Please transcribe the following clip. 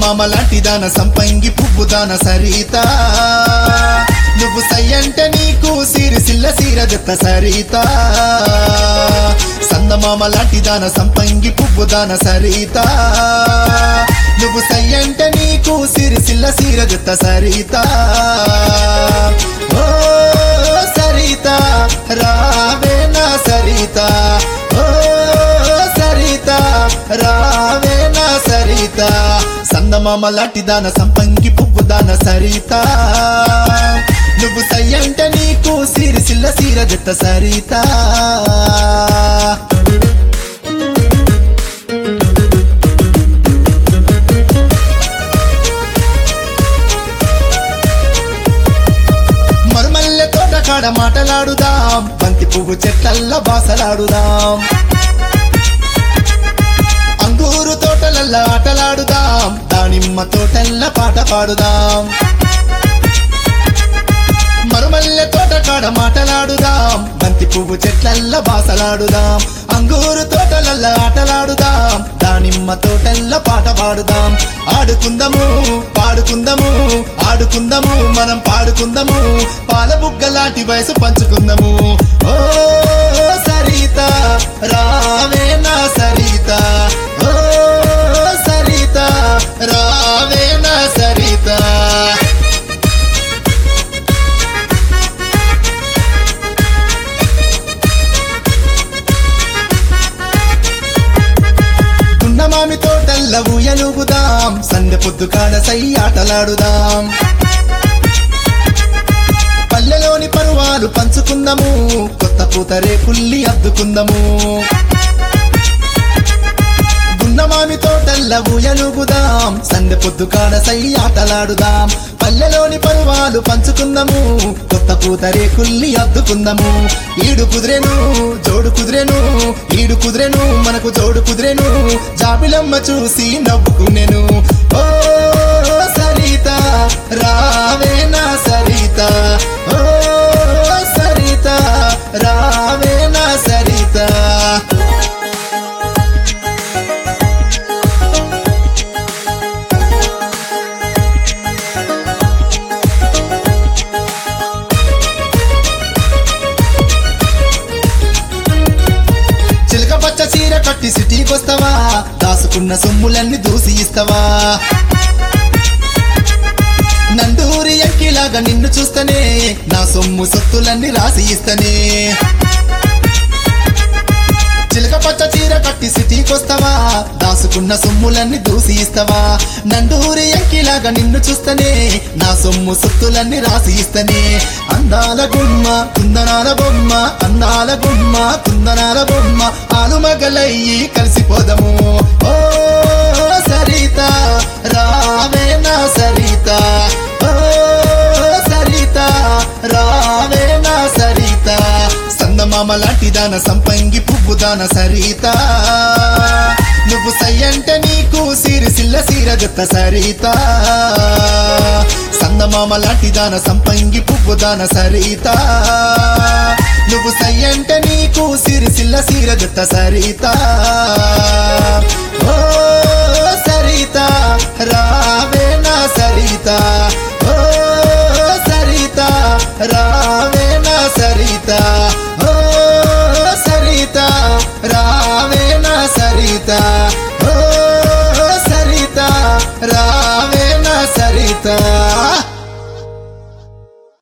సందమామ లాంటి దాన సంపంగి పువ్వు దాన సరిత నువ్వు సయ్యంటే నీకు సిరిసిల్ల సీర జత సరిత సందమామ లాంటి దాన సంపంగి పువ్వు దాన సరిత నువ్వు సయ్యంటే నీకు సిరిసిల్ల సీర జత సరిత ఓ సరిత రావే నా సరిత ఓ సరిత రావే నా సరిత సందమామ లాంటి దాన సంపంగి పువ్వు దాన సరిత నువ్వు సయ్యంటే నీకు సిరిసిల్ల సీర జత సరిత మరుమల్లె తోట కాడ మాటలాడుదాం బంతి పువ్వు చెట్లల్ల బాసలాడుదాం అంగూరు తోటలల్ల ఆటలాడుదాం దానిమ్మ తోటల్ల పాట పాడుదాం మరుమల్లె తోట కాడ మాటలాడుదాం బంతి పువ్వు చెట్లల్ల బాసలాడుదాం అంగూరు తోటలల్ల ఆటలాడుదాం దానిమ్మ తోటల్ల పాట పాడుదాం ఆడుకుందము పాడుకుందము ఆడుకుందము మనం పాడుకుందము పాల బుగ్గలాంటి వయసు పంచుకుందము ఓ సరిత రావే నా సరిత ఓ సరిత రావే నా సరిత గుండమామి తోటల్ల ఊయలుగుదాం సందె పొద్దు కాడ సై ఆటలాడుదాం పల్లెలోని పరువాలు పంచుకుందాము కొత్త పూత రేపుల్లి అద్దుకుందాము గుండమామి తోటల్ల ఊయలుగుదాం సందె పొద్దు కాడ సై ఆటలాడుదాం పల్లెలోని పరువాలు పంచుకుందాము కొత్త పూత రేకుల్ని అద్దుకుందాము ఈడు కుదిరెను జోడు కుదిరెను ఈడు కుదిరెను మనకు జోడు కుదిరెను జాబిలమ్మ చూసి నవ్వుకునేను ఓ సరిత రావే నా సరిత ఓ సరిత రావే నా సరిత చిలక పచ్చ చీర కట్టి సిటీకొస్తావా దాసుకున్న సొమ్ములన్నీ దూసి ఇస్తావా నందూరి ఎక్కిలాగా నిన్ను చూస్తనే నా సొమ్ము సొత్తులన్నీ రాసి ఇస్తనే చిలక పచ్చ చీర కట్టి సిటీకొస్తావా దాసుకున్న సొమ్ములన్నీ దూసి ఇస్తావా నండూరి ఎక్కిలాగా నిన్ను చూస్తనే నా సొమ్ము సొత్తులన్నీ రాసి ఇస్తనే అందాల గుమ్మ కుందనాల బొమ్మ అందాల గుమ్మ కుందనాల బొమ్మ ఆలుమగలయ్యి కలిసిపోదము ఓ సరిత రావే నా సరిత ఓ సరిత రావే నా సరిత సందమామ లాంటి దాన సంపంగి పువ్వు దాన సరిత నువ్వు సయ్యంటే నీకు సిరిసిల్ల సీర జత సరిత సందమామ లాంటి దాన సంపంగి పువ్వు దాన సరిత నువ్వు సయ్యంటే నీకు సిరిసిల్ల సీర జత సరిత ఓ సరిత రావే నా సరిత ఓ సరిత రావే నా సరిత ఓ సరిత రావే నా సరిత ఓ సరిత రావే నా సరిత